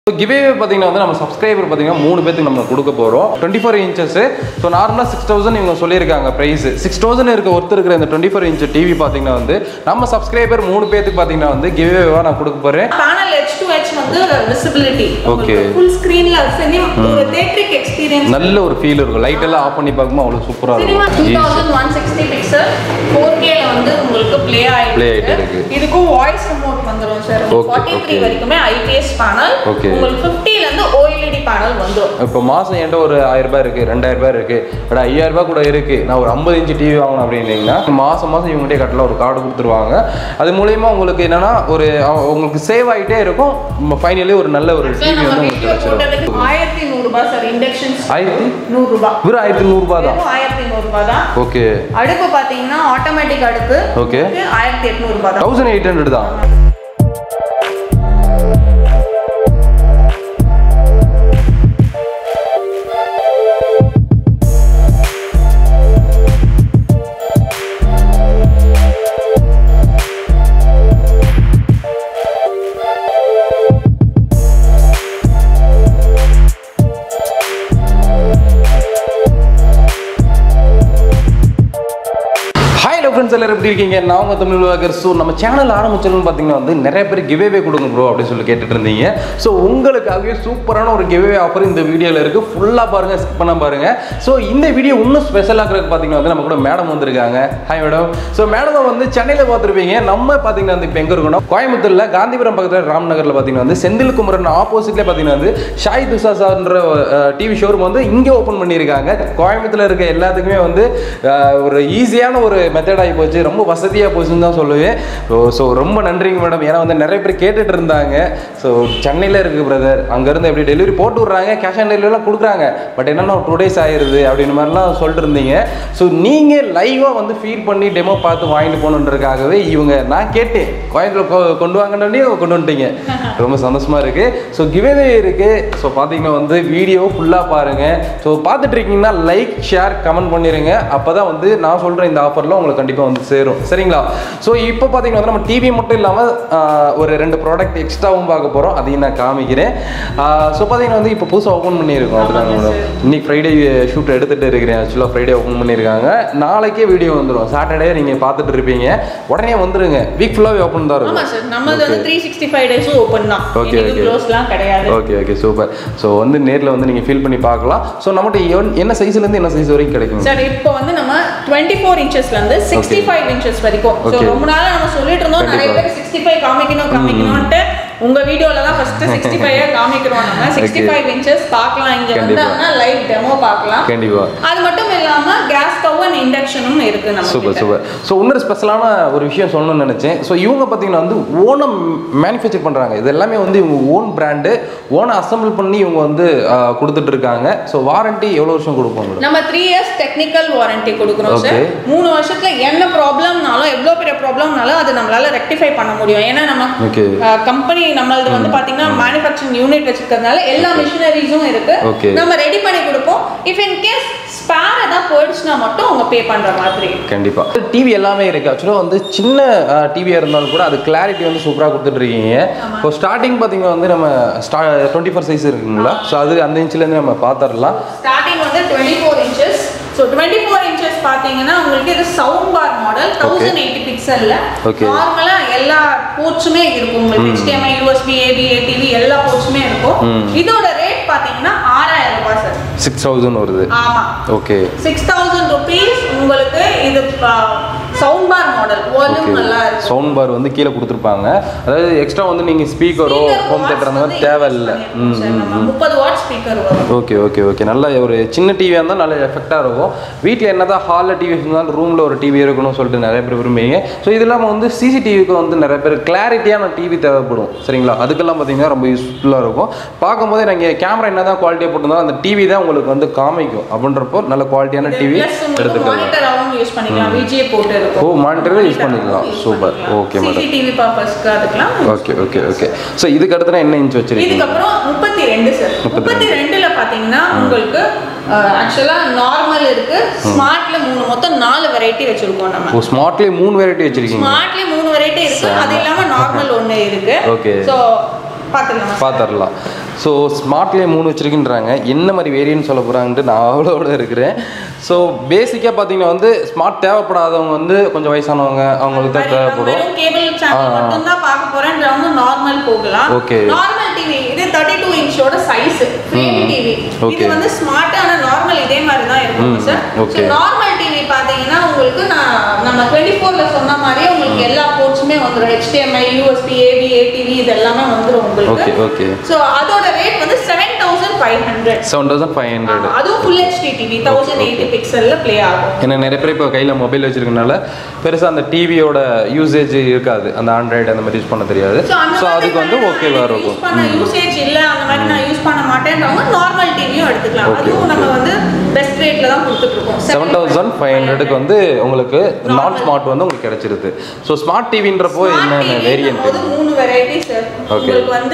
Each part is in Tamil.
ஸோ கிவே பார்த்தீங்கன்னா வந்து நம்ம சப்ஸ்கிரைபர் பார்த்தீங்கன்னா மூணு பேத்துக்கு நம்ம கொடுக்க போகிறோம் டுவெண்ட்டி ஃபோர் இன்ச்சஸ் ஸோ நார்மலாக சிக்ஸ் தௌசண்ட் இவங்க சொல்லியிருக்காங்க ப்ரைஸ் சிக்ஸ் தௌசண்ட் இருக்க ஒருத்தர் இருக்கிற இந்த டுவெண்ட்டி ஃபோர் இன்ச் டிவி பார்த்தீங்கன்னா வந்து நம்ம சப்ஸ்கிரைபர் மூணு பேத்துக்கு பார்த்தீங்கன்னா வந்து கிவேவாக நான் கொடுக்க போகிறேன் பேனல் ஹெச் டு ஹெச் வந்து விசிபிலிட்டி Okay. ஃபுல் ஸ்கிரீன்ல சினிமா ஒரு தேட்ரிக் எக்ஸ்பீரியன்ஸ் நல்ல ஒரு ஃபீல் இருக்கும் லைட் எல்லாம் ஆஃப் பண்ணி பார்க்கும்போது அவ்வளோ சூப்பராக சினிமா டூ இருக்கும் thousand one sixty pixel four கேல வந்து உங்களுக்கு ப்ளே ஆயிட்டு Play ஆயிட்டு இருக்கு. இதுக்கும் வாய்ஸ் ரிமோட் வந்துரும் sir Okay, forty three okay. வரைக்குமே ஐபிஎஸ் பேனல் Okay. உங்களுக்கு ஃபிஃப்டில இருந்து ஓஎல்இடி பேனல் வந்துரும் இப்போ மாதம் என்கிட்ட ஒரு ஆயிரம் ரூபாய் இருக்குது ரெண்டாயிரம் ரூபாய் இருக்குது பட் ஐயாயிரம் ரூபாய் கூட இருக்குது நான் ஒரு ஐம்பது இன்ச்சு டிவி வாங்கணும் அப்படின்னீங்கன்னா மாதம் மாதம் இவங்ககிட்டே கட்டல ஒரு கார்டு கொடுத்துருவாங்க அது மூலயமா உங்களுக்கு என்னன்னா ஒரு அவ- உங்களுக்கு சேவ் ஆகிட்டே இருக்கும் ஃபைனலி ஒரு நல்ல ஒரு சார் டிவி நம்ம வந்து வீடியோ உங்களுக்கு போட்டதுக்கு கிடைச்சிடும் ஆயிரத்தி நூறுபா சார் இண்டக்ஷன் ஆயிரத்தி நூறு ரூபாய் வெறும் ஆயிரத்தி நூறுரூபா தான் வெறும் ஆயிரத்தி நூறுபா தான் ஓகே அடுப்பு பாத்தீங்கன்னா ஆட்டோமேட்டிக் அடுப்பு Okay. ஆயிரத்தி எட்நூறு ரூபாய் தான் தௌசண்ட் எயிட் ஹண்ட்ரட் தான் ஹாய் ஹலோ ஃப்ரெண்ட்ஸ் எல்லாரும் எப்படி இருக்கீங்க நான் உங்கள் தமிழ் வாகர் ஸோ நம்ம சேனல் ஆரம்பிச்சதுன்னு பார்த்தீங்கன்னா வந்து நிறைய பேர் கிவேவே கொடுங்க ப்ரோ அப்படின்னு சொல்லி கேட்டுட்டு இருந்தீங்க ஸோ உங்களுக்காகவே சூப்பரான ஒரு கிவேவே ஆஃபர் இந்த வீடியோவில் இருக்குது ஃபுல்லாக பாருங்கள் ஸ்கிப் பண்ண பாருங்கள் ஸோ இந்த வீடியோ இன்னும் ஸ்பெஷல் ஆகிறதுக்கு பார்த்தீங்கன்னா வந்து நம்ம கூட மேடம் வந்திருக்காங்க ஹாய் மேடம் ஸோ மேடம் வந்து சென்னையில் பார்த்துருப்பீங்க நம்ம பார்த்தீங்கன்னா வந்து இப்போ எங்கே இருக்கணும் கோயம்புத்தூரில் காந்திபுரம் பக்கத்தில் ராம்நகரில் பார்த்தீங்கன்னா வந்து செந்தில் குமரன் ஆப்போசிட்லேயே பார்த்தீங்கன்னா வந்து ஷாய் துசாசான்ற டிவி ஷோரூம் வந்து இங்கே ஓப்பன் பண்ணியிருக்காங்க கோயம்புத்தூரில் இருக்க எல்லாத்துக்குமே வந்து அஹ், ஒரு ஈஸியான ஒரு மெத்தட் ஆகி போச்சு ரொம்ப வசதியாக போச்சுன்னு தான் சொல்லுவேன் ஸோ ரொம்ப நன்றிங்க மேடம் ஏன்னா வந்து நிறைய பேர் கேட்டுட்டு இருந்தாங்க ஸோ சென்னையில் இருக்குது பிரதர் அங்கேருந்து எப்படி டெலிவரி போட்டு விட்றாங்க கேஷ் ஆன் டெலிவரிலாம் கொடுக்குறாங்க பட் என்னன்னா டூ டேஸ் ஆயிடுது அப்படின்னு மாதிரிலாம் சொல்லிட்டு இருந்தீங்க ஸோ நீங்கள் லைவாக வந்து ஃபீல் பண்ணி டெமோ பார்த்து வாங்கிட்டு போகணுன்றதுக்காகவே இவங்க நான் கேட்டேன் கோயம்புத்தூர் கொண்டு வாங்கினோடனே கொண்டு வந்துட்டீங்க ரொம்ப சந்தோஷமாக இருக்குது ஸோ கிவேவே இருக்குது ஸோ பார்த்தீங்கன்னா வந்து வீடியோ ஃபுல்லாக பாருங்கள் ஸோ பார்த்துட்டு இருக்கீங்கன்னா லைக் ஷேர் கமெண்ட் பண்ணிடுங்க அப்போ தான் வந்து நான் சொல்கிற இந்த ஆஃபரில் உங்களுக்கு கண்டிப்பாக வந்து சேரும் சரிங்களா ஸோ இப்போ பார்த்தீங்கன்னா வந்து நம்ம டிவி மட்டும் இல்லாமல் ஒரு ரெண்டு ப்ராடக்ட் எக்ஸ்ட்ராவும் பார்க்க போகிறோம் அதையும் நான் காமிக்கிறேன் ஸோ பார்த்தீங்கன்னா வந்து இப்போ புதுசாக ஓப்பன் பண்ணியிருக்கோம் அப்படிதாங்க மேடம் இன்னைக்கு ஃப்ரைடே ஷூட் எடுத்துகிட்டு இருக்கிறேன் ஆக்சுவலாக ஃப்ரைடே ஓப்பன் பண்ணியிருக்காங்க நாளைக்கே வீடியோ வந்துடும் சாட்டர்டே நீங்கள் பார்த்துட்டு இருப்பீங்க உடனே வந்துருங்க வீக் ஃபுல்லாகவே ஓப்பன் தான் ஆமா இருக்கும் சார் நம்மளது வந்து த்ரீ சிக்ஸ்டி ஃபைவ் டேஸும் ஓப்பன் தான் Okay, எங்களுக்கு okay. க்ளோஸ்லாம் கிடையாது ஓகே ஓகே சூப்பர் ஸோ வந்து நேரில் வந்து நீங்கள் ஃபீல் பண்ணி பார்க்கலாம் ஸோ நம்மகிட்ட எவன்- என்ன சைஸ்லேருந்து என்ன சைஸ் வரைக்கும் கிடைக்கும் சார் இப்போ வந்து நம்ம டுவெண்ட்டி ஃபோர் இன்ச்சஸ்ல இருந்து சிக்ஸ்டி ஃபைவ் இன்ச்சஸ் வரைக்கும் ஸோ Okay. ரொம்ப நாளா நம்ம சொல்லிட்டு இருந்தோம் நிறைய கண்டிப்பா. பேர் சிக்ஸ்டி ஃபைவ் காமிக்கணும் காமிக்கணும்ட்டு உங்க வீடியோல தான் ஃபர்ஸ்ட் சிக்ஸ்டி ஃபைவ் காமிக்கிறோம் நம்ம சிக்ஸ்டி ஃபைவ் இன்ச்சஸ் பார்க்கலாம் இங்க கண்டிப்பா. வந்தாங்கன்னா லைவ் டெமோ பார்க்கலாம் கண்டிப்பாக அது மட்டும் இல்லாம கேஸ் ஸ்டவ் அண்ட் இண்டக்ஷனும் இருக்கு நம்ம சூப்பர் கிட்ட. சூப்பர் ஸோ இன்னொரு ஸ்பெஷலான ஒரு விஷயம் சொல்லணும்னு நினச்சேன் ஸோ இவங்க பார்த்தீங்கன்னா வந்து ஓனம் மேனுஃபேக்சர் பண்ணுறாங்க இது எல்லாமே வந்து இவங்க ஓன் பிராண்டு ஓனை அசம்பிள் பண்ணி இவங்க வந்து ஆஹ், கொடுத்துட்டு இருக்காங்க ஸோ வாரண்டி எவ்வளோ வருஷம் கொடுப்போம் மேடம் நம்ம த்ரீ இயர்ஸ் டெக்னிக்கல் வாரண்டி கொடுக்குறோம் சார் Okay. மூணு வருஷத்துல என்ன ப்ராப்ளம்னாலும் எவ்வளோ பெரிய ப்ராப்ளம்னாலும் அது நம்மளால ரெக்டிஃபை பண்ண முடியும் ஏன்னா நம்ம ஓகே கம்பெனி நம்மளது வந்து பாத்தீங்கன்னா மேனுஃபேக்சரிங் யூனிட் வச்சிருக்கிறதுனால எல்லா மிஷினரிஸும் இருக்கு Okay. நம்ம ரெடி பண்ணி கொடுப்போம் இஃப் இன் கேஸ் ஸ்பேர் ஏதாவது போயிடுச்சுன்னா மட்டும் அவங்க பே பண்ற மாதிரி கண்டிப்பாக டிவி எல்லாமே இருக்குது ஆக்சுவலாக வந்து சின்ன டிவியாக இருந்தாலும் கூட அது கிளாரிட்டி வந்து சூப்பராக கொடுத்துட்டு இருக்கீங்க இப்போ ஸ்டார்டிங் பார்த்தீங்கன்னா வந்து நம்ம ஸ்டா டுவெண்ட்டி ஃபோர் சைஸ் இருக்குங்களா ஸோ அது அந்த இன்ச்லேருந்து நம்ம பார்த்துடலாம் ஸ்டார்டிங் வந்து twenty four inches so twenty four inches பார்த்தீங்கன்னா உங்களுக்கு இது sound bar model thousand eighty பிக்சல்ல Okay. நார்மலா எல்லா போர்ட்ஸுமே இருக்கும் உங்களுக்கு HDMI யூஎஸ்பி ஏபி ஏடிவி எல்லா போர்ட்ஸுமே இருக்கும் இதோட ரேட் பார்த்தீங்கன்னா ஆறாயிரம் ரூபாய் சார் சிக்ஸ் தௌசண்ட் வருது ஆமா ஓகே சிக்ஸ் தௌசண்ட் ருபீஸ் உங்களுக்கு இது சவுண்ட் பார் மாடல் வால்யூம் நல்லா இருக்கும் சவுண்ட் பார் வந்து கீழே கொடுத்துருப்பாங்க அதாவது எக்ஸ்ட்ரா வந்து நீங்கள் ஸ்பீக்கரோ Speaker ஹோம் watts தேட்டர் அந்த வந்து மாதிரி தேவையில்லை increase ம் பண்ணிருக்கோம் sir. நம்ம முப்பது வாட் ஸ்பீக்கர் வரும் ஓகே ஓகே ஓகே நல்ல ஒரு சின்ன டிவியாக இருந்தால் நல்ல எஃபெக்டாக இருக்கும் வீட்டில் என்னதான் ஹாலில் டிவி இருந்தாலும் ரூமில் ஒரு டிவி இருக்கணும்னு சொல்லிட்டு நிறைய பேர் விரும்புவீங்க ஸோ இது இல்லாமல் வந்து சிசிடிவிக்கு வந்து நிறைய பேர் கிளாரிட்டியான டிவி தேவைப்படும் சரிங்களா அதுக்கெல்லாம் பார்த்தீங்கன்னா ரொம்ப யூஸ்ஃபுல்லாக இருக்கும் பார்க்கும்போதே நீங்கள் கேமரா என்ன தான் குவாலிட்டியாக போட்டிருந்தாலும் அந்த டிவி தான் உங்களுக்கு வந்து காமிக்கும் அப்படின்றப்போ நல்ல குவாலிட்டியான டிவி பிளஸ் உங்களுக்கு எடுத்துக்கலாம் மானிட்டராகவும் யூஸ் பண்ணிக்கலாம் விஜே போட்டு இருக்கும் ஓ மானிட்டரே யூஸ் பண்ணிக்கலாம் சூப்பர் ஓகே மேடம் சிசிடிவி பர்பஸ்க்கு அதுக்கெல்லாம் ஓகே ஓகே ஓகே ஸோ இதுக்கு அடுத்து என்ன இன்ச் வச்சிருக்கீங்க இதுக்கப்புறம் முப்பத்தி ரெண்டு சார் முப்பத்தி ரெண்டுல பாத்தீங்கன்னா உங்களுக்கு ஆக்சுவலா நார்மல் இருக்கு ஸ்மார்ட்ல மூணு மொத்தம் நாலு வெரைட்டி வச்சிருக்கோம் நம்ம ஓ ஸ்மார்ட்லேயே மூணு வெரைட்டி வச்சிருக்கீங்க ஸ்மார்ட்லயே மூணு வெரைட்டி இருக்கு அது இல்லாம நார்மல் ஒண்ணு இருக்கு Okay. ஸோ பார்த்துக்கலாம் பார்த்துடலாம் ஸோ ஸ்மார்ட்லேயே மூணு வச்சிருக்கின்றாங்க என்ன மாதிரி வேரியன்ட் சொல்ல போகிறாங்கன்ட்டு நான் அவ்வளோட இருக்கிறேன் ஸோ பேசிக்காக பார்த்தீங்கன்னா வந்து ஸ்மார்ட் தேவைப்படாதவங்க வந்து கொஞ்சம் வயசானவங்க அவங்களுக்கு தான் தேவைப்படும் கேபிள் சேனல் மட்டும் தான் பார்க்க போறேன்றவங்க நார்மல் போகலாம் Okay. நார்மல் டிவி இது தேர்ட்டி டூ இன்ச்சோட சைஸ் ஃப்ரேம் டிவி இது Okay. வந்து ஸ்மார்ட் ஆனா நார்மல் இதே மாதிரி தான் இருக்கும் ம், சார் okay. நார்மல் டிவி பாத்தீங்கன்னா உங்களுக்கு நான் நம்ம டுவெண்ட்டி ஃபோர்ல சொன்ன மாதிரியே உங்களுக்கு எல்லா போர்ட்ஸுமே வந்துடும் HDMI யூஎஸ்பி ஏவி ஏடிவி இது எல்லாமே வந்துடும் ஓகே உங்களுக்கு ஓகே ஸோ அதோட ரேட் வந்து seven thousand five hundred seven thousand five hundred அதுவும் full HD TV thousand eighty பிக்சல்ல ப்ளே ஆகும் ஏன்னா நிறைய பேர் இப்போ கையில் மொபைல் வச்சிருக்கனால பெருசாக அந்த டிவியோட யூசேஜ் இருக்காது அந்த ஆண்ட்ராய்டு அந்த மாதிரி யூஸ் பண்ண தெரியாது ஸோ அதுக்கு வந்து ஓகேவாக இருக்கும் யூஸ் பண்ண யூசேஜ் இல்ல அந்த மாதிரி நான் யூஸ் பண்ண மாட்டேன்றவங்க நார்மல் டிவியும் எடுத்துக்கலாம் Okay, அதுவும் நம்ம okay. வந்து பெஸ்ட் ரேட்ல தான் கொடுத்துட்டு இருக்கோம் செவன் தௌசண்ட் ஃபைவ் ஹண்ட்ரடுக்கு வந்து உங்களுக்கு நான் ஸ்மார்ட் வந்து உங்களுக்கு கிடைச்சிருது ஸோ ஸ்மார்ட் டிவின்றப்போ என்னென்ன வேரியன்ட் போது மூணு வெரைட்டி சார் Okay. உங்களுக்கு வந்து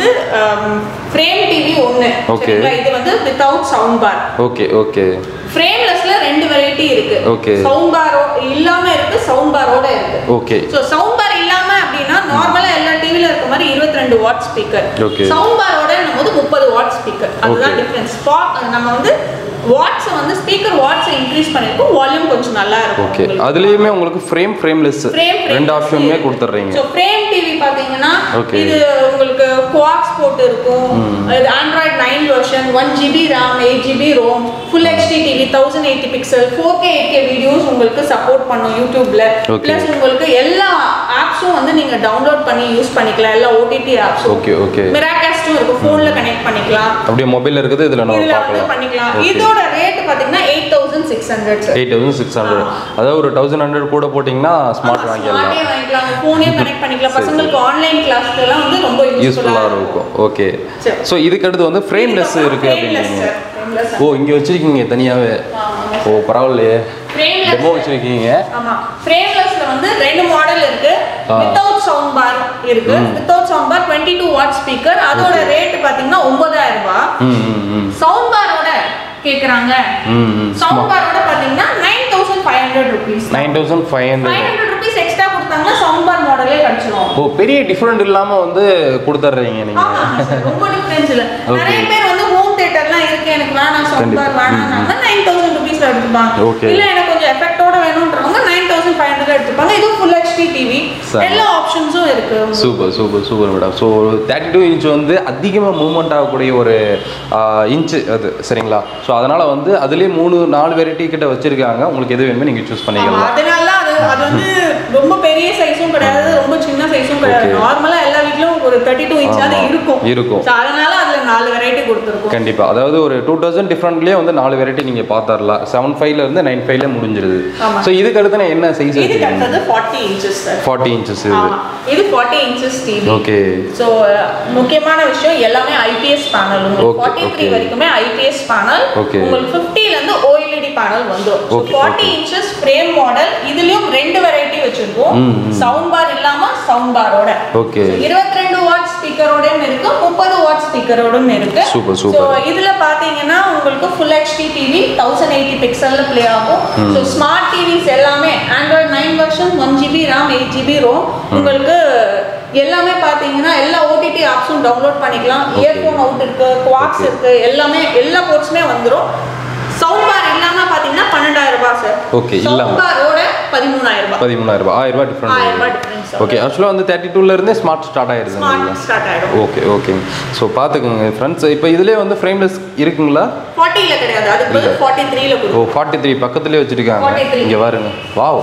ஃப்ரேம் டிவி ஒன்னு Okay. சரிங்களா இது வந்து without sound bar okay okay ஃப்ரேம்லெஸ்ல ரெண்டு வெரைட்டி இருக்கு Okay. சவுண்ட் பாரோ இல்லாம இருக்கு சவுண்ட் பாரோட இருக்கு ஓகே ஸோ சவுண்ட் பார் இல்லாம அப்படின்னா நார்மலா எல்லா டிவில இருக்க மாதிரி 22 ரெண்டு வாட் ஸ்பீக்கர் Okay. சவுண்ட் பாரோட போது முப்பது வாட் ஸ்பீக்கர் அதுதான் Okay. டிஃபரன்ஸ் நம்ம வந்து வாட்ஸ் வந்து ஸ்பீக்கர் வாட்ஸ் இன்க்ரீஸ் பண்ணிருக்கோம் வால்யூம் கொஞ்சம் நல்லா இருக்கும் ஓகே அதுலேயுமே உங்களுக்கு ஃப்ரேம் ஃப்ரேம்லெஸ் ஃப்ரேம் ரெண்டு ஆப்ஷனுமே கொடுத்துட்றீங்க ஸோ ஃப்ரேம் டிவி பார்த்தீங்கன்னா Okay. இது உங்களுக்கு குவாக்ஸ் போட்டு இருக்கும் இது Android nine version one GB RAM eight GB ROM full HD TV thousand eighty pixel four K eight K videos உங்களுக்கு சப்போர்ட் பண்ணும் யூடியூப்ல Okay. ப்ளஸ் உங்களுக்கு எல்லா ஆப்ஸும் வந்து நீங்க டவுன்லோட் பண்ணி யூஸ் பண்ணிக்கலாம் எல்லா ஓடிடி ஆப்ஸும் ஓகே ஓகே மிராகாஸ்டும் இருக்கும் ஃபோன்ல கனெக்ட் பண்ணிக்கலாம் அப்படியே மொபைல் இருக்குது இதில் நம்ம இதுல வந்து பார்க்கலாம் பண்ணிக்கலாம் Okay. இதோட ரேட் பாத்தீங்கன்னா eight thousand six hundred sir eight thousand six hundred அதாவது ஒரு தௌசண்ட் ஹண்ட்ரட் கூட போட்டிங்கன்னா ஸ்மார்ட் வாங்கிடலாம் ஸ்மார்ட்டே வாங்கிக்கலாம் ஃபோனே கனெக்ட் பண்ணிக்கலாம் சரி, பசங்களுக்கு ஆன்லைன் கிளாஸ்க்கு எல்லாம் வந்து ரொம்ப யூஸ்ஃபுல்லாக யூஸ்ஃபுல்லாக இருக்கும் ஓகே சரி. ஸோ இதுக்கு அடுத்து வந்து ஃப்ரேம்லெஸ் இருக்கு அப்படின்னீங்க ஓ இங்கே வச்சிருக்கீங்க தனியாகவே ஓ பரவாயில்லையே டெமோ வச்சிருக்கீங்க ஆமா ஃப்ரேம்லெஸ்ல வந்து ரெண்டு மாடல் இருக்கு ஆ. வித்தவுட் சவுண்ட் பார் இருக்கு without sound bar 22 two watt speaker அதோட ரேட் பாத்தீங்கன்னா 9000 ரூபாய் ம் ம் ம் சவுண்ட் பாரோட கேக்குறாங்க ம் ம் சவுண்ட் பாரோட பாத்தீங்கன்னா nine thousand five hundred rupees nine thousand five five hundred hundred rupees extra கொடுத்தாங்கன்னா சவுண்ட் பார் மாடலே கிடைச்சிடும் ஓ பெரிய டிஃப்ரெண்ட் இல்லாமல் வந்து கொடுத்துட்றீங்க நீங்கள் ஆமாங்க sir. ரொம்ப டிஃபரன்ஸ் இல்ல Okay. நிறைய பேர் வந்து ஹோம் தியேட்டர்லாம் இருக்கு எனக்கு வேணாம் சவுண்ட் பார் கண்டிப்பா. வேணாம்னாங்க நைன் தௌசண்ட் ருபீஸ்ல எடுத்துப்பாங்க Okay. இல்ல எனக்கு கொஞ்சம் எஃபெக்டோட வேணும்ன்றவங்க நைன் தௌசண்ட் ஃபைவ் ஹண்ட்ரட் எடுத்துப்பாங்க இதுவும் ஃபுல் ஹெச்டி டிவி சரி. எல்லா ஆப்ஷன்ஸும் இருக்கு super super super madam so thirty two inch வந்து அதிகமாக மூவ்மெண்ட் ஆகக்கூடிய ஒரு இன்ச்சு அது சரிங்களா ஸோ அதனால் வந்து அதுலேயே மூணு நாலு வெரைட்டி கிட்ட வச்சுருக்காங்க உங்களுக்கு எது வேணுமோ நீங்கள் சூஸ் ஆமா, பண்ணிக்கலாம் அதனால அது அது வந்து ரொம்ப பெரிய சைஸும் கிடையாது ரொம்ப சின்ன சைஸும் கிடையாது Okay. நார்மலா எல்லா வீட்லயும் ஒரு தேர்ட்டி டூ இன்ச்சாவது ஆமா. இருக்கும் இருக்கும். So, அதனால அதுல நாலு வெரைட்டி கொடுத்துருக்கோம் கண்டிப்பாக அதாவது ஒரு டூ தௌசண்ட் டிஃப்ரெண்ட்லேயே வந்து நாலு வெரைட்டி நீங்கள் பார்த்துடலாம் செவன் ஃபைவ்ல இருந்து நைன் ஃபைவ்ல முடிஞ்சிருது ஆமா. ஸோ இதுக்கு அடுத்து நான் என்ன சைஸ் இதுக்கு வச்சுருக்கீங்க அடுத்தது forty inches sir forty inches இது ஆமா இது forty inches TV okay so முக்கியமான விஷயம் எல்லாமே ஐபிஎஸ் பேனல் உங்களுக்கு Okay, ஃபார்ட்டி த்ரீ okay. வரைக்குமே ஐபிஎஸ் பேனல் Okay. உங்களுக்கு ஃபிஃப்டிலேருந்து ஓஎல்இடி பேனல் வந்துடும் Okay, forty okay. Inches frame model இதுலயும் ரெண்டு வெரைட்டி வச்சிருக்கோம் ம், ம். சவுண்ட் பார் இல்லாம சவுண்ட் பாரோட ஓகே இருபத்தி ரெண்டு வாட் ஸ்பீக்கரோடயும் இருக்கு முப்பது வாட் ஸ்பீக்கரோடும் இருக்கு Super, super. ஸோ இதுல பாத்தீங்கன்னா உங்களுக்கு full HD TV thousand eighty பிக்சல்ல ப்ளே ஆகும் ஸோ ஸ்மார்ட் டிவிஸ் எல்லாமே Android nine version one GB RAM eight GB ROM உங்களுக்கு எல்லாமே பாத்தீங்கன்னா எல்லா ஓடிடி ஆப்ஸும் டவுன்லோட் பண்ணிக்கலாம் Okay. இயர்ஃபோன் அவுட் இருக்கு குவாக்ஸ் Okay. இருக்கு எல்லாமே எல்லா போர்ட்ஸுமே வந்துரும் சவுண்ட் பார் இல்லாம பாத்தீங்கன்னா பன்னெண்டாயிரம் ரூபாய் சார் Okay, இல்லாம. சவுண்ட் பாரோட பதிமூணாயிரம் ரூபாய் பதிமூணாயிரம் ரூபாய் ஆயிரம் ரூபாய் ஆயிரம் ரூபாய் டிஃப்ரெண்ட் difference ஓகே ஆக்சுவலாக வந்து தேர்ட்டி டூலேருந்தே ஸ்மார்ட் ஸ்டார்ட் ஆயிருது ஸ்மார்ட் ஸ்டார்ட் ஆயிடும் ஓகே ஓகேங்க ஸோ பார்த்துக்கோங்க ஃப்ரெண்ட்ஸ் இப்போ இதுலேயே வந்து ஃப்ரேம்லெஸ் இருக்குங்களா ஃபார்ட்டில கிடையாது அதுக்கு பதில் ஃபார்ட்டி த்ரீல ஓ கொடுக்கும் ஃபார்ட்டி த்ரீ பக்கத்துலேயே வச்சுருக்காங்க 43. இங்கே பாருங்க வாவ்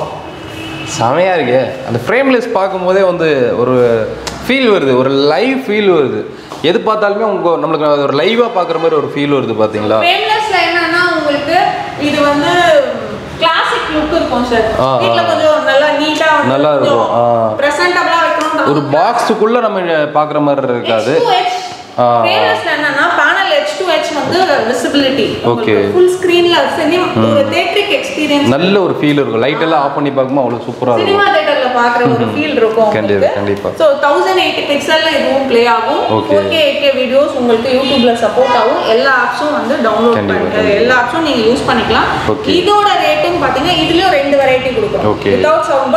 செமையாக இருக்கே அந்த ஃப்ரேம்லெஸ் பார்க்கும்போதே வந்து ஒரு ஃபீல் வருது ஒரு லைவ் ஃபீல் வருது எது பார்த்தாலுமே உங்க நம்மளுக்கு ஒரு லைவாக பார்க்குற மாதிரி ஒரு ஃபீல் வருது பார்த்தீங்களா ஃப்ரேம்லெஸ்ல என்னன்னா உங்களுக்கு இது வந்து கிளாசிக் லுக் இருக்கும் சார் ஆ, ஆ. வீட்ல கொஞ்சம் நல்லா நீட்டா நல்லா இருக்கும், ஆ. பிரசன்டபிளா வைக்கணும் ஒரு பாக்ஸுக்குள்ளே நம்ம பார்க்குற மாதிரி இருக்காது ஆ. ஃப்ரேம்லெஸ்ல என்னன்னா பேனல் ஹெச் டு ஹெச் வந்து விசிபிலிட்டி Okay. ஃபுல் ஸ்கிரீன்ல சினிமா ஒரு தேட்ரிக் எக்ஸ்பீரியன்ஸ் நல்ல ஒரு ஃபீல் இருக்கும் லைட் எல்லாம் ஆஃப் பண்ணி பார்க்கும்போது அவ்வளோ சூப்பராக இருக்கும் சினிமா தியேட்டர்ல பாக்குற ஒரு ஃபீல் இருக்கும் கண்டிப்பா, கண்டிப்பா. ஸோ தௌசண்ட் எயிட்டி பிக்சல்ல இதுவும் ப்ளே ஆகும் Okay. Four K eight K videos உங்களுக்கு யூடியூப்ல சப்போர்ட் ஆகும் எல்லா ஆப்ஸும் வந்து டவுன்லோட் கண்டிப்பா, பண்ணி கண்டிப்பா. எல்லா ஆப்ஸும் நீங்க யூஸ் பண்ணிக்கலாம் Okay. இதோட ரேட்டும் பாத்தீங்கன்னா இதுலயும் ரெண்டு வெரைட்டி கொடுக்குறோம் Okay. Without sound bar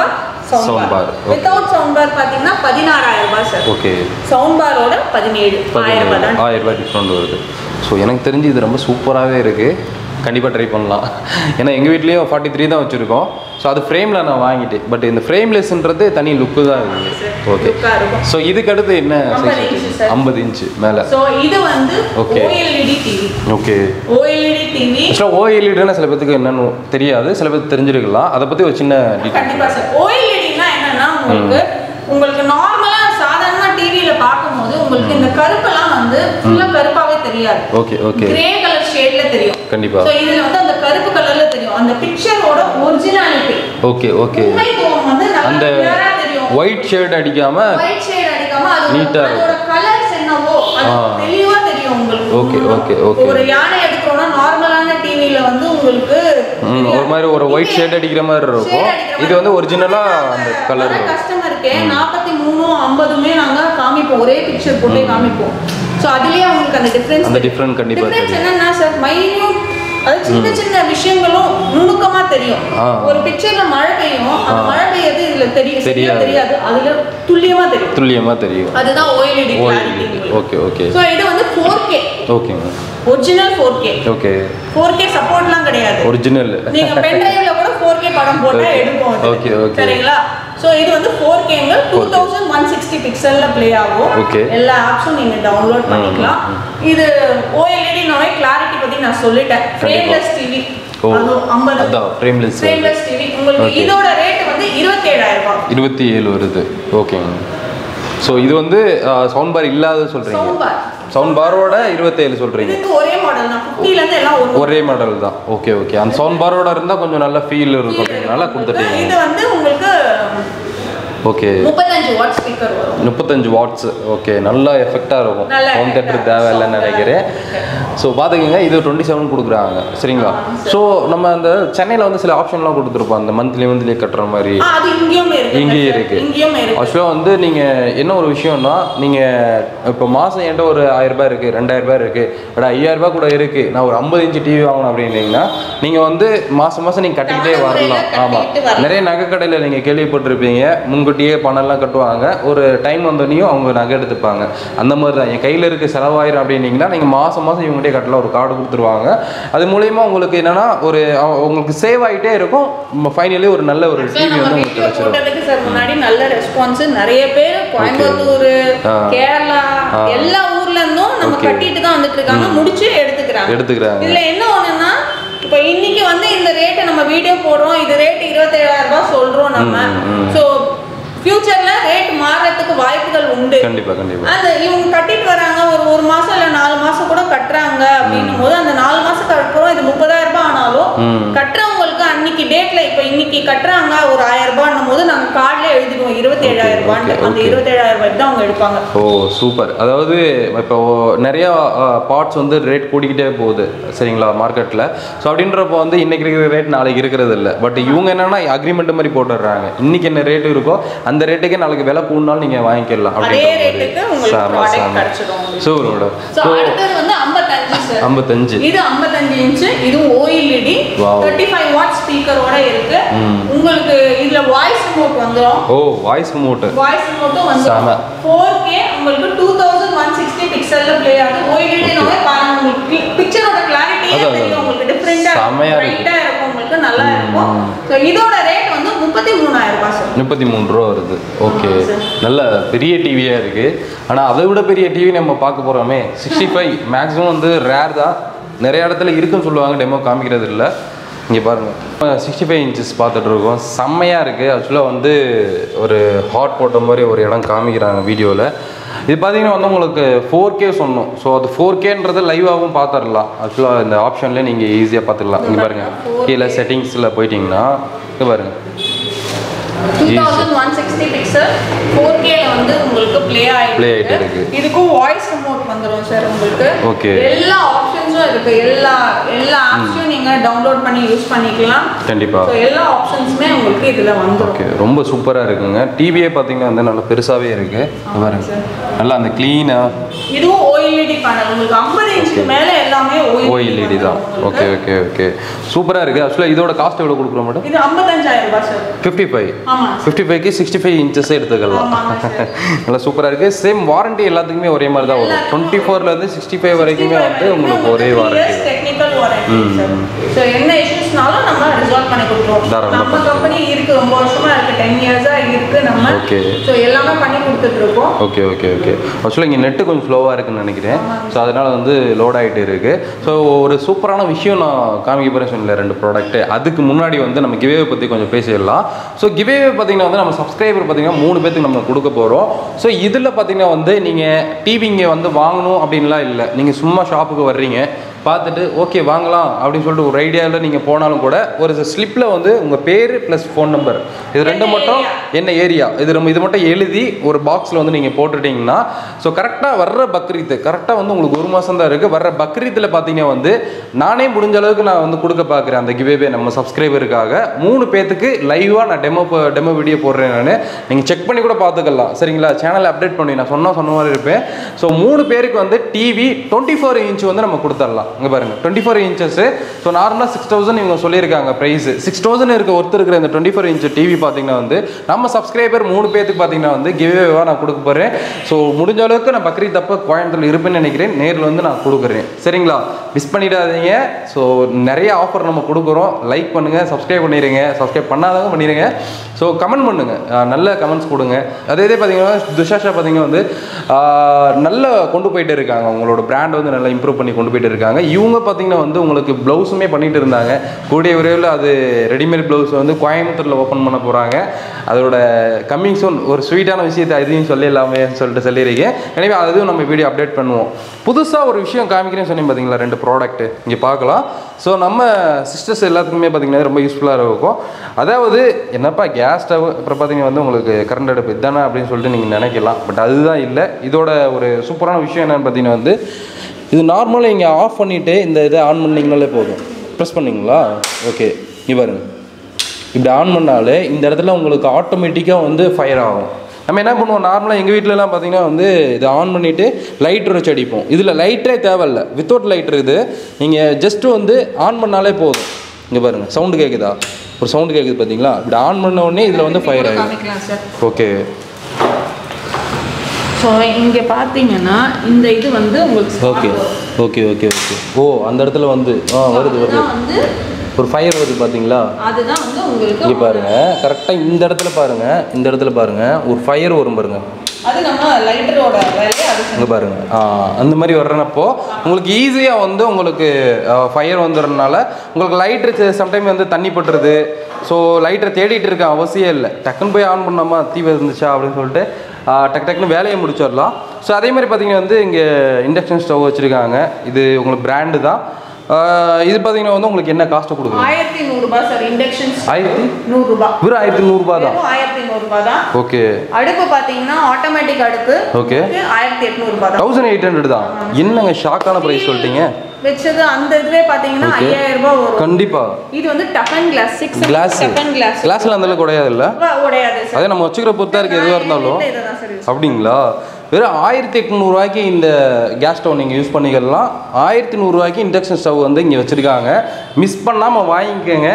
sound Sound bar, bar okay. Without sound bar பார்த்தீங்கன்னா பதினாறாயிரம் ரூபாய் சார் ஓகே சவுண்ட் பாரோட பதினேழு ஆயிரம் ரூபாய் தான் ஆயிரம் ரூபாய் டிஸ்கவுண்ட் வருது ஸோ எனக்கு தெரிஞ்சு இது ரொம்ப சூப்பராகவே இருக்குது கண்டிப்பாக ட்ரை பண்ணலாம் ஏன்னா எங்கள் வீட்லேயும் ஃபார்ட்டி த்ரீ தான் வச்சுருக்கோம் ஸோ அது ஃப்ரேமில் நான் வாங்கிட்டேன் பட் இந்த ஃப்ரேம்லெஸ்ன்றது தனி லுக்கு தான் இருக்குது ஓகே லுக்கா இருக்கும் ஸோ இதுக்கு அடுத்து என்ன 50 inch, sir. ஐம்பது இன்ச்சு மேலே ஸோ இது வந்து Okay. OLED TV okay OLED TV ஆக்சுவலாக ஓஎல்இடினா சில பேத்துக்கு என்னன்னு தெரியாது சில பேர் தெரிஞ்சிருக்கலாம் அதை பற்றி ஒரு சின்ன டீட்டெயில் கண்டிப்பா சார் ஓஎல்இடினா என்னன்னா உங்களுக்கு உங்களுக்கு நார்மலா சாதாரண டிவியில பார்க்கும்போது உங்களுக்கு இந்த கருப்பெல்லாம் வந்து ஃபுல்லா கருப்பாவே தெரியாது ஓகே ஓகே கிரே கலர் ஷேட்ல தெரியும் கண்டிப்பா ஸோ இதுல வந்து அந்த கருப்பு கலர்ல தெரியும் அந்த பிக்சரோட ஒரிஜினாலிட்டி ஓகே ஓகே உண்மைத்துவம் வந்து நல்லா அந்த clear-ஆ தெரியும் ஒயிட் ஷேட் அடிக்காமல் ஒயிட் ஷேட் அடிக்காம அது Neat-ஆ அதோட கலர்ஸ் என்னவோ அது ஆ. தெளிவா தெரியும் உங்களுக்கு Okay, okay, okay. ஒரு யானை எடுக்கிறோம்னா நார்மலான டிவில வந்து உங்களுக்கு ம், ஒரு மாதிரி ஒரு ஒயிட் ஷேட் அடிக்கிற மாதிரி இருக்கும் இது வந்து ஒரிஜினலாக அந்த கலர் கஸ்டமருக்கு நாற்பத்தி மூணும் ஐம்பதுமே நாங்க காமிப்போம் ஒரே பிக்சர் போட்டே காமிப்போம் ஸோ அதுலயே அவங்களுக்கு அந்த டிஃபரன்ஸ் அந்த difference கண்டிப்பா டிஃபரன்ஸ் என்னன்னா சார் மைன்யூட் அது சின்ன சின்ன விஷயங்களும் நுணுக்கமா தெரியும் ஆ. ஒரு பிக்சர்ல மழை பெய்யும் அந்த மழை பெய்யறது இதுல தெரியும் சரியா தெரியாது. தெரியாது அதுல துல்லியமா தெரியும் துல்லியமாக தெரியும் அதுதான் OLED clarity okay okay so இது வந்து ஃபோர் கே ஓகேங்க original four K okay four K சப்போர்ட்லாம் கிடையாது ஒரிஜினல் நீங்க பென் டிரைவ்ல கூட ஃபோர் கே படம் போட்டா Okay. எடுக்கும் அது. Okay, okay. சரிங்களா ஸோ இது வந்து ஃபோர் கேங்க டூ தௌசண்ட் ஒன் சிக்ஸ்டி பிக்சல்ல ப்ளே ஆகும் Okay. எல்லா ஆப்ஸும் நீங்க டவுன்லோட் பண்ணிக்கலாம் இது ஓஎல்இடி நோய் கிளாரிட்டி பத்தி நான் சொல்லிட்டேன் ஃப்ரேம்லெஸ் டிவி ஓ அது ஐம்பது அதான் ஃப்ரேம்லெஸ் ஃப்ரேம்லெஸ் டிவி உங்களுக்கு Okay. இதோட ரேட் வந்து இருபத்தேழாயிரம் ரூபாய் இருபத்தி ஏழு வருது ஓகேங்க ஸோ இது வந்து சவுண்ட் பார் இல்லாத சொல்கிறீங்க சவுண்ட் பார் சவுண்ட் பாரோட இருபத்தேழு சொல்கிறீங்க இதுக்கு ஒரே மாடல் தான் 50 ல இருந்து எல்லாம் ஒரு ஒரே மாடல் தான் ஓகே ஓகே அந்த சவுண்ட் பாரோட இருந்தால் கொஞ்சம் நல்ல ஃபீல் இருக்கும் நல்லா கொடுத்துட்டீங்க இது வந்து உங்களுக்கு ஓகே முப்பத்தஞ்சு வாட் ஸ்பீக்கர் வரும் முப்பத்தஞ்சு வாட்ஸ் ஓகே நல்லா எஃபெக்டாக இருக்கும் நல்ல ஹோம் effect-ஆ தேட்டர் தேவையில்லைன்னு இருக்கும். நினைக்கிறேன் ஸோ பார்த்துக்கங்க இது டுவெண்ட்டி செவன் கொடுக்குறாங்க சரிங்களா ஸோ நம்ம அந்த சென்னையில் வந்து சில ஆப்ஷன்லாம் கொடுத்துருப்போம் அந்த மந்த்லி மந்த்லி கட்டுற மாதிரி ஆ, அது இங்கேயும் இருக்கு இங்கேயும் இருக்கு. இங்கேயும் இருக்கு ஆக்சுவலாக வந்து நீங்கள் என்ன ஒரு விஷயம்னா நீங்கள் இப்போ மாதம் என்கிட்ட ஒரு ஆயிரம் ரூபாய் இருக்குது ரெண்டாயிரம் ரூபாய் இருக்குது பட் ஐயாயிரம் ரூபாய் கூட இருக்குது நான் ஒரு ஐம்பது இன்ச்சு டிவி வாங்கணும் அப்படின்னீங்கன்னா நீங்கள் வந்து மாதம் மாதம் நீங்கள் கட்டிக்கிட்டே தவணை வரலாம் முறையில ஆமாம் கட்டிக்கிட்டு வரலாம். நிறைய நகை கடையில் நீங்கள் கேள்விப்பட்டிருப்பீங்க முன்கூட்டியே பணம்லாம் கட்டுவாங்க ஒரு டைம் வந்தோடனையும் அவங்க நகை எடுத்துப்பாங்க அந்த மாதிரி தான் என் கையில் இருக்க செலவாயிரம் அப்படின்னீங்கன்னா நீங்கள் மாதம் மாதம் இவங்ககிட்டே கட்டலாம் ஒரு கார்டு கொடுத்துருவாங்க அது மூலயமா உங்களுக்கு என்னன்னா ஒரு அவ- உங்களுக்கு சேவ் ஆகிட்டே இருக்கும் ஃபைனலி ஒரு நல்ல ஒரு Sir, டிவி நம்ம வந்து உங்களுக்கு video கிடைச்சிடும் போட்டதுக்கு சார் முன்னாடி நல்ல ரெஸ்பான்ஸ் நிறைய பேர் கோயம்புத்தூர் ஆ. கேரளா ஆ. எல்லா ஊர்ல இருந்தும் நம்ம Okay. கட்டிட்டு தான் வந்துட்டு இருக்காங்க முடிச்சு எடுத்துக்கிறாங்க எடுத்துக்கிறாங்க இதுல என்ன ஒண்ணுன்னா இப்போ இன்னைக்கு வந்து இந்த ரேட்டை நம்ம வீடியோ போடுறோம் இது ரேட் இருபத்தேழாயிரம் ரூபாய் சொல்றோம் நம்ம ம், ம். ஸோ ஃபியூச்சர்ல ரேட் மாறுறதுக்கு வாய்ப்புகள் உண்டு கண்டிப்பாக கண்டிப்பாக அந்த இவங்க கட்டிட்டு வராங்க ஒரு ஒரு மாசம் இல்ல நாலு மாசம் கூட கட்டுறாங்க அப்படின்னும் போது அந்த நாலு மாசம் கட்டுறோம் இது முப்பதாயிரம் ரூபாய் ஆனாலும் ம். கட்டுறவங்களுக்கு அன்னைக்கு டேட்ல இப்ப இன்னைக்கு கட்டுறாங்க ஒரு ஆயிரம் ரூபாய் போது நாங்க கார்டுல எழுதிடுவோம் இருபத்தி ஏழாயிரம் Okay, ரூபாய் அந்த okay. இருபத்தி ஏழாயிரம் ரூபாய்க்கு தான் அவங்க எடுப்பாங்க ஓ சூப்பர் அதாவது இப்போ நிறையா பார்ட்ஸ் வந்து ரேட் கூடிக்கிட்டே போகுது சரிங்களா மார்க்கெட்டில் ஸோ அப்படின்றப்போ வந்து இன்னைக்கு இருக்கிற ரேட் நாளைக்கு இருக்கிறது இல்லை பட் இவங்க என்னன்னா அக்ரிமெண்ட் மாதிரி போட்டுடுறாங்க இன்னைக்கு என்ன ரேட் இருக்கோ அந்த ரேட்டுக்கே நாளைக்கு விலை கூடினாலும் நீங்கள் வாங்கிக்கலாம் அதே அப்படின்ற ரேட்டுக்கு உங்களுக்கு சாம ப்ராடக்ட் சாம கிடைச்சிடும் உங்களுக்கு. சூப்பர் மேடம் ஸோ ஸோ அடுத்தது வந்து ஐம்பத்தஞ்சு சார் ஐம்பத்தஞ்சு இது 55 இன்ச்சு இது OLED Wow. Thirty five watt ஸ்பீக்கரோட இருக்கு ம். உங்களுக்கு இதுல வாய்ஸ் ரிமோட் வந்துடும் ஓ வாய்ஸ் ரிமோட்டு வாய்ஸ் ரிமோட்டும் வந்து செம. ஃபோர் கே உங்களுக்கு டூ தௌசண்ட் ஒன் சிக்ஸ்டி பிக்சல்ல ப்ளே ஆகும் ஓய்டினோவே பாருங்க உங்களுக்கு பிக்சரோட கிளாரிட்டியே அதான், தெரியும் அதான். உங்களுக்கு டிஃப்ரெண்டா செமையா இருக்கு. பிரைட்டா இருக்கும் உங்களுக்கு நல்லா இருக்கும் ஸோ இதோட ரேட் வந்து முப்பத்தி மூணாயிரம் ரூபாய் சார் முப்பத்தி மூணு ரூபா வருது ஓகே ஆமா சார். நல்ல பெரிய டிவியாக இருக்குது ஆனால் அதை விட பெரிய டிவி நம்ம பார்க்க போகிறோமே சிக்ஸ்டி ஃபைவ் மேக்ஸிமம் வந்து ரேர் தான் நிறைய இடத்துல இருக்குன்னு சொல்லுவாங்க டெமோ காமிக்கிறது இல்லை இங்கே பாருங்கள் சிக்ஸ்டி ஃபைவ் இன்ச்சஸ் பார்த்துட்டு இருக்கோம் செம்மையாக இருக்குது ஆக்சுவலாக வந்து ஒரு ஹாட் போட்ட மாதிரி ஒரு இடம் காமிக்கிறாங்க வீடியோவில் இது பார்த்தீங்கன்னா வந்து உங்களுக்கு ஃபோர் கே சொன்னோம் ஸோ அது ஃபோர் கேன்றது லைவாகவும் பார்த்துடலாம் ஆக்சுவலாக இந்த ஆப்ஷன்லேயே நீங்கள் ஈஸியாக பார்த்துடலாம் இங்கே பாருங்கள் கீழே செட்டிங்ஸில் போயிட்டிங்கன்னா இங்கே பாருங்கள் two thousand one sixty pixel four கேல வந்து உங்களுக்கு ப்ளே Play ஆயிட்டு ஆயிட்டு இருக்கு. இதுக்கும் வாய்ஸ் ரிமோட் வந்துடும் சார் உங்களுக்கு Okay. எல்லா ஆப்ஷன்ஸும் இருக்கு எல்லா எல்லா ஆப்ஸையும் நீங்க டவுன்லோட் பண்ணி யூஸ் பண்ணிக்கலாம் கண்டிப்பாக ஸோ எல்லா ஆப்ஷன்ஸுமே உங்களுக்கு இதுல வந்துடும் ஓகே ரொம்ப சூப்பராக இருக்குங்க டிவியே பார்த்தீங்கன்னா வந்து நல்லா பெருசாகவே இருக்கு இங்க பாருங்க நல்லா அந்த க்ளீனாக இதுவும் ஓஎல்இடி பேனல் உங்களுக்கு 50 இன்ச்சுக்கு மேல எல்லாமே ஓஎல்இடி தான் ஓகே ஓகே ஓகே சூப்பராக இருக்குது ஆக்சுவலாக இதோட காஸ்ட் எவ்வளோ கொடுக்குறோம் மேடம் இது ஐம்பத்தஞ்சாயிரம் ரூபாய் சார் ஃபிஃப்டி ஃபைவ் ஆமா ஃபிஃப்டி ஃபைவ்க்கு சிக்ஸ்டி ஃபைவ் இன்ச்சஸ் எடுத்துக்கலாம் ஆமாங்க சார் நல்லா சூப்பராக இருக்குது சேம் வாரண்டி எல்லாத்துக்குமே ஒரே மாதிரி தான் வரும் டுவெண்ட்டி ஃபோர்லேருந்து சிக்ஸ்டி ஃபைவ் வரைக்குமே வந்து உங்களுக்கு ஒரே warranty technical warranty sir so என்ன இஷ்யூஸ்னாலும் நம்ம ரிசால்வ் பண்ணி கொடுத்துருவோம் தாராளமா நம்ம கம்பெனி இருக்கு ரொம்ப வருஷமா இருக்கு டென் இயர்ஸா இருக்கு நம்ம Okay. ஸோ எல்லாமே பண்ணி கொடுத்துட்டு இருக்கோம் ஓகே ஓகே ஓகே ஆக்சுவலாக இங்கே நெட்டு கொஞ்சம் ஸ்லோவாக இருக்குன்னு நினைக்கிறேன் ஸோ அதனால் வந்து லோட் ஆகிட்டு இருக்கு ஸோ ஒரு சூப்பரான விஷயம் நான் காமிக்க போகிறேன் சொன்னல ரெண்டு ப்ராடக்ட்டு அதுக்கு முன்னாடி வந்து நம்ம கிவேவை பற்றி கொஞ்சம் பேசிடலாம் ஸோ கிவேவே பார்த்தீங்கன்னா வந்து நம்ம சப்ஸ்கிரைபர் பார்த்தீங்கன்னா மூணு பேத்துக்கு நம்ம கொடுக்க போகிறோம் ஸோ இதில் பார்த்தீங்கன்னா வந்து நீங்கள் டிவி இங்கே வந்து வாங்கணும் அப்படின்லாம் இல்லை நீங்கள் சும்மா ஷாப்புக்கு வர்றீங்க பார்த்துட்டு ஓகே வாங்கலாம் அப்படின்னு சொல்லிட்டு ஒரு ஐடியாவில் நீங்கள் போனாலும் கூட ஒரு ஸ்லிப்பில் வந்து உங்கள் பேர் ப்ளஸ் ஃபோன் நம்பர் இது ரெண்டு என்ன மட்டும் area? என்ன ஏரியா இது நம்ம இது மட்டும் எழுதி ஒரு பாக்ஸில் வந்து நீங்கள் போட்டுட்டீங்கன்னா ஸோ கரெக்டாக வர்ற பக்ரீத்து கரெக்டாக வந்து உங்களுக்கு ஒரு மாதம் தான் இருக்குது வர்ற பக்ரீத்தில் பார்த்தீங்கன்னா வந்து நானே முடிஞ்ச அளவுக்கு நான் வந்து கொடுக்க பார்க்குறேன் அந்த கிவேவே நம்ம சப்ஸ்கிரைபருக்காக மூணு பேத்துக்கு லைவாக நான் டெமோ டெமோ வீடியோ போடுறேன் நான் நீங்கள் செக் பண்ணி கூட பார்த்துக்கலாம் சரிங்களா சேனலை அப்டேட் பண்ணி நான் சொன்னால் சொன்ன மாதிரி இருப்பேன் ஸோ மூணு பேருக்கு வந்து டிவி டுவெண்ட்டி ஃபோர் இன்ச் வந்து நம்ம கொடுத்துடலாம் இங்கே பாருங்கள் டுவெண்ட்டி ஃபோர் இன்ச்சஸ் ஸோ நார்மலாக சிக்ஸ் தௌசண்ட் இவங்க சொல்லியிருக்காங்க ப்ரைஸ் சிக்ஸ் தௌசண்ட் இருக்க ஒருத்தர் இருக்கிற இந்த டுவெண்ட்டி ஃபோர் இன்ச் டிவி பார்த்தீங்கன்னா வந்து நம்ம சப்ஸ்கிரைபர் மூணு பேத்துக்கு பார்த்தீங்கன்னா வந்து கிவ்வேவாக நான் கொடுக்க போகிறேன் ஸோ முடிஞ்ச அளவுக்கு நான் பக்ரீத் அப்போ கோயம்புத்தூர் இருப்பேன்னு நினைக்கிறேன் நேரில் வந்து நான் கொடுக்குறேன் சரிங்களா மிஸ் பண்ணிடாதீங்க ஸோ நிறைய ஆஃபர் நம்ம கொடுக்குறோம் லைக் பண்ணுங்கள் சப்ஸ்கிரைப் பண்ணிடுங்க சப்ஸ்கிரைப் பண்ணாதவங்க பண்ணிடுங்க ஸோ கமெண்ட் பண்ணுங்க அஹ் நல்ல கமெண்ட்ஸ் கொடுங்க அதே இதே பார்த்தீங்கன்னா துஷாஷா பார்த்தீங்கன்னா வந்து ஆஹ் நல்லா கொண்டு போயிட்டு இருக்காங்க உங்களோட பிராண்ட் வந்து நல்லா இம்ப்ரூவ் பண்ணி கொண்டு போயிட்டு இருக்காங்க இவங்க பார்த்தீங்கன்னா வந்து உங்களுக்கு ப்ளவுஸுமே பண்ணிட்டு இருந்தாங்க கூடிய விரைவில் அது ரெடிமேட் ப்ளவுஸ் வந்து கோயம்புத்தூரில் ஓப்பன் பண்ண போகிறாங்க அதோட கம்மிங் சூன் ஒரு ஸ்வீட்டான விஷயத்தை அதையும் சொல்லிடலாமே சொல்லிட்டு சொல்லியிருக்கேன் எனவே அதுவும் நம்ம வீடியோ அப்டேட் பண்ணுவோம் புதுசாக ஒரு விஷயம் காமிக்கிறேன்னு சொன்னீங்க பார்த்தீங்களா ரெண்டு ப்ராடக்ட் இங்கே பார்க்கலாம் ஸோ நம்ம சிஸ்டர்ஸ் எல்லாத்துக்குமே பார்த்தீங்கன்னா ரொம்ப யூஸ்ஃபுல்லாக இருக்கும் அதாவது என்னப்பா கேஸ் ஸ்டவ் அப்புறம் பார்த்தீங்கன்னா வந்து உங்களுக்கு கரண்ட் அடுப்பு இதுதானே அப்படின்னு சொல்லிட்டு நீங்கள் நினைக்கலாம் பட் அதுதான் இல்லை இதோட ஒரு சூப்பரான விஷயம் என்னன்னு பார்த்தீங்கன்னா வந்து இது நார்மலாக இங்கே ஆஃப் பண்ணிவிட்டு இந்த இதை ஆன் பண்ணிங்கனாலே போதும் ப்ரெஸ் பண்ணிங்களா ஓகே இங்கே பாருங்க இப்படி ஆன் பண்ணாலே இந்த இடத்துல உங்களுக்கு ஆட்டோமேட்டிக்காக வந்து ஃபயர் ஆகும் நம்ம என்ன பண்ணுவோம் நார்மலாக எங்கள் வீட்டிலலாம் பார்த்தீங்கன்னா வந்து இதை ஆன் பண்ணிவிட்டு லைட்டர் வச்சு அடிப்போம் இதில் லைட்டரே தேவையில்ல வித்தவுட் லைட்டர் இது நீங்கள் ஜஸ்ட்டு வந்து ஆன் பண்ணாலே போதும் இங்கே பாருங்கள் சவுண்டு கேட்குதா ஒரு சவுண்டு கேட்குது பார்த்தீங்களா இப்படி ஆன் பண்ண உடனே இதில் வந்து ஃபயர் ஆகிடும் காமிக்கலாம் சார் ஓகே ஸோ இங்கே பார்த்தீங்கன்னா இந்த இது வந்து உங்களுக்கு ஓகே ஓகே ஓகே ஓகே ஓ அந்த இடத்துல வந்து ஆ வருது வருது அதுதான் வந்து ஒரு ஃபயர் வருது பார்த்தீங்களா அதுதான் வந்து உங்களுக்கு இங்கே பாருங்க கரெக்டாக இந்த இடத்துல பாருங்க இந்த இடத்துல பாருங்க ஒரு ஃபயர் வரும் பாருங்க அது நம்ம லைட்டரோட வேலையை அது செஞ்சு- இங்கே பாருங்க ஆ, அந்த மாதிரி வர்றப்போ உங்களுக்கு ஈஸியாக வந்து உங்களுக்கு ஃபயர் வந்துடுறதுனால உங்களுக்கு லைட்ரு சம்டைம் வந்து தண்ணி பட்டுறது ஸோ லைட்டரை தேடிட்டு இருக்க அவசியம் இல்லை டக்குன்னு போய் ஆன் பண்ணாமா தீ வந்துச்சா அப்படின்னு சொல்லிட்டு ஆ, டக்கு டக்குன்னு வேலையை முடிச்சிடலாம் ஸோ அதே மாதிரி பார்த்தீங்கன்னா வந்து இங்கே இண்டக்ஷன் ஸ்டவ் வச்சுருக்காங்க இது உங்களுக்கு பிராண்டு தான் ஆ, இது பார்த்தீங்கன்னா வந்து உங்களுக்கு என்ன காஸ்ட்டு கொடுக்குறோம் ஆயிரத்தி நூறுரூபா சார் இண்டக்ஷன் ஆயிரத்தி நூறுரூபா வெறும் ஆயிரத்தி நூறுரூபா தான் வெறும் ஆயிரத்தி நூறுரூபா தான் ஓகே அடுப்பு பார்த்தீங்கன்னா ஆட்டோமேட்டிக் அடுப்பு ஓகே ஆயிரத்தி எட்நூறுபா தான் தௌசண்ட் எயிட் ஹண்ட்ரட் தான் என்னங்க ஷாக்கான ப்ரைஸ் சொல்லிட்டீங்க வச்சது அந்த இதுவே பார்த்தீங்கன்னா Okay. ஐயாயிரம் ரூபாய் வரும் கண்டிப்பா இது வந்து டஃபன் கிளாஸ் சிக்ஸ் கிளாஸ் டஃபன் கிளாஸ் கிளாஸ்ல அந்த அளவுக்கு உடையாது இல்ல உடையாது சார் அதே நம்ம வச்சுக்கிற பொறுத்தா இருக்கு எதுவாக இருந்தாலும் இதை தான் சார் use அப்படிங்களா வெறும் ஆயிரத்தி எட்நூறுவாய்க்கு இந்த கேஸ் ஸ்டவ் நீங்கள் யூஸ் பண்ணிக்கலாம் ஆயிரத்தி நூறுரூவாய்க்கு இண்டக்ஷன் ஸ்டவ் வந்து இங்கே வச்சுருக்காங்க மிஸ் பண்ணாமல் வாங்கிக்கோங்க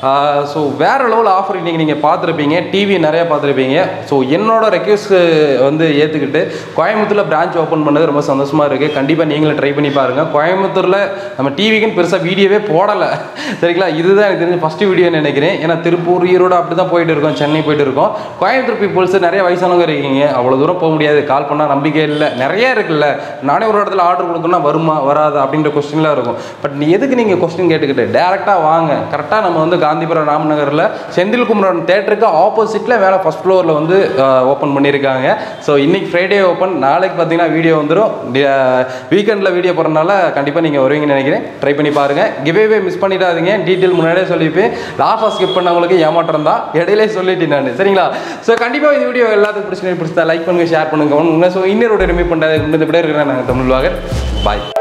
ஸோ வேறு லெவல் ஆஃபர் இன்றைக்கி நீங்கள் பார்த்துருப்பீங்க டிவி நிறையா பார்த்துருப்பீங்க ஸோ என்னோட ரெக்வஸ்ட் வந்து ஏற்றுக்கிட்டு கோயம்புத்தூரில் பிரான்ச் ஓப்பன் பண்ணது ரொம்ப சந்தோஷமாக இருக்குது கண்டிப்பாக நீங்களும் ட்ரை பண்ணி பாருங்கள் கோயம்புத்தூரில் நம்ம டிவிக்குன்னு பெருசாக வீடியோவே போடலை சரிங்களா இதுதான் எனக்கு தெரிஞ்ச ஃபஸ்ட்டு வீடியோன்னு நினைக்கிறேன் ஏன்னா திருப்பூர் ஈரோடு அப்படி தான் போயிட்டு இருக்கோம் சென்னை போயிட்டு இருக்கோம் கோயம்புத்தூர் பீப்புள்ஸ் நிறைய வயசானவங்க இருக்கீங்க அவ்வளோ தூரம் போக முடியாது கால் பண்ணால் நம்பிக்கை இல்லை நிறைய இருக்குல்ல நானே ஒரு இடத்துல ஆர்டர் கொடுக்கணும்னா வருமா வராதா அப்படின்ற கொஸ்டின்லாம் இருக்கும் பட் நீ எதுக்கு நீங்கள் கொஸ்டின் கேட்டுக்கிட்டு டேரெக்டாக வாங்க கரெக்டாக நம்ம வந்து காந்திபுரம் ராமநகரில் செந்தில் குமரன் தேட்டருக்கு ஆப்போசிட்டில் மேலே ஃபஸ்ட் ஃப்ளோரில் வந்து ஓப்பன் பண்ணியிருக்காங்க ஸோ இன்னைக்கு ஃப்ரைடே ஓப்பன் நாளைக்கு பார்த்தீங்கன்னா வீடியோ வந்துடும் வீக்கெண்டில் வீடியோ போடுறதுனால கண்டிப்பாக நீங்கள் வருவீங்கன்னு நினைக்கிறேன் ட்ரை பண்ணி பாருங்கள் கிவேவே மிஸ் பண்ணிடாதீங்க டீட்டெயில் முன்னாடியே சொல்லிப்பேன் லாஸ்ட்டாக ஸ்கிப் பண்ணவங்களுக்கு ஏமாற்றம் தான் இடையிலே சொல்லிட்டேன் நான் சரிங்களா ஸோ கண்டிப்பாக இந்த வீடியோ எல்லாத்துக்கும் பிடிச்சி பிடிச்சா லைக் பண்ணுங்கள் ஷேர் பண்ணுங்கள் ஸோ இன்னொரு ரிமீட் பண்ணுறது இந்த விட இருக்கிறேன் நாங்கள் தமிழ் வாகர் பாய்